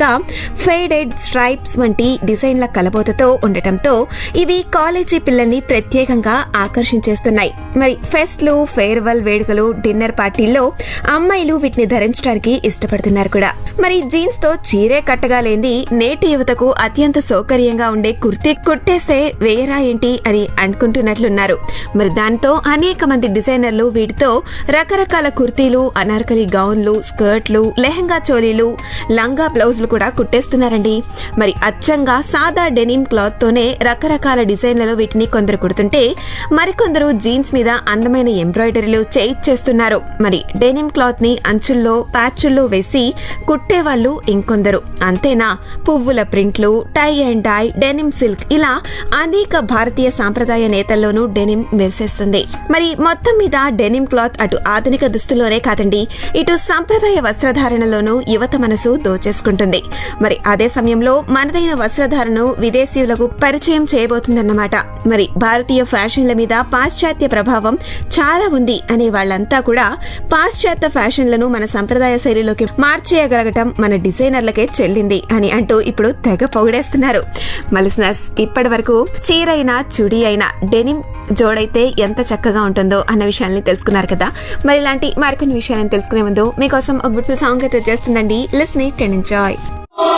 ఇక faded stripes వంటి డిజైన్ల కలబోతతో ఉండటంతో ఇవి కాలేజీ పిల్లల్ని ప్రత్యేకంగా ఆకర్షించేస్తున్నాయి మరి ఫెస్ట్లు ఫేర్వెల్ వేడుకలు డిన్నర్ పార్టీల్లో అమ్మాయిలు వీటిని ధరించడానికి ఇష్టపడుతున్నారు కూడా మరి జీన్స్ తో చీరే కట్టగా లేంది నేటి యువతకు అత్యంత సౌకర్యంగా ఉండే కుర్తీ కుట్టేస్తే వేయరా ఏంటి అని అనుకుంటున్నట్లున్నారు మరి దాంతో అనేక మంది డిజైనర్లు వీటితో రకరకాల కుర్తీలు అనార్కలి గౌన్లు స్కర్ట్లు లెహంగా చోలీలు లంగా బ్లౌజులు కూడా కుట్టేస్తున్నారండి మరి అచ్చంగా సాదా డెనిమ్ క్లాత్ తోనే రకరకాల డిజైన్లలో వీటిని కొందరు కుడుతుంటే మరికొందరు జీన్స్ మీద అందమైన ఎంబ్రాయిడరీలు చేయిచ్చేస్తున్నారు మరి డెనిమ్ క్లాత్ ని అంచుల్లో ప్యాచుల్లో వేసి కుట్టే వాళ్ళు ఇంకొందరు అంతేనా పువ్వుల ప్రింట్లు tie and dye denim silk ఇలా అనేక భారతీయ సాంప్రదాయ నేతల్లోనూ డెనిమ్ మెరిసేస్తుంది మరి మొత్తం మీద డెనిమ్ క్లాత్ అటు ఆధునిక దుస్తుల్లోనే కాదండి ఇటు సాంప్రదాయ వస్త్రధారణలోనూ యువత మనసు దోచేసుకుంటుంది మరి అదే సమయంలో మనదైన వస్త్రధారణను విదేశీయులకు పరిచయం చేయబోతుందన్నమాట మరి భారతీయ ఫ్యాషన్ల మీద పాశ్చాత్య ప్రభావం చాలా ఉంది అనే వాళ్ళంతా కూడా పాశ్చాత్య ఫ్యాషన్లను మన సంప్రదాయ శైలిలోకి మార్చేయగలగటం మన డిజైనర్లకే చెల్లింది అని అంటూ ఇప్పుడు తెగ పొగిడేస్తున్నారు మలిసినస్ ఇప్పటి వరకు చీరైనా చుడి అయినా డెనిమ్ జోడైతే ఎంత చక్కగా ఉంటుందో అన్న విషయాన్ని తెలుసుకున్నారు కదా మరి ఇలాంటి మరికొన్ని విషయాలను తెలుసుకునే ముందు మీకోసం ఒక బ్యూటిఫుల్ సాంగ్ అయితే వచ్చేస్తుందండి లిస్ని టెన్ ఎంజాయ్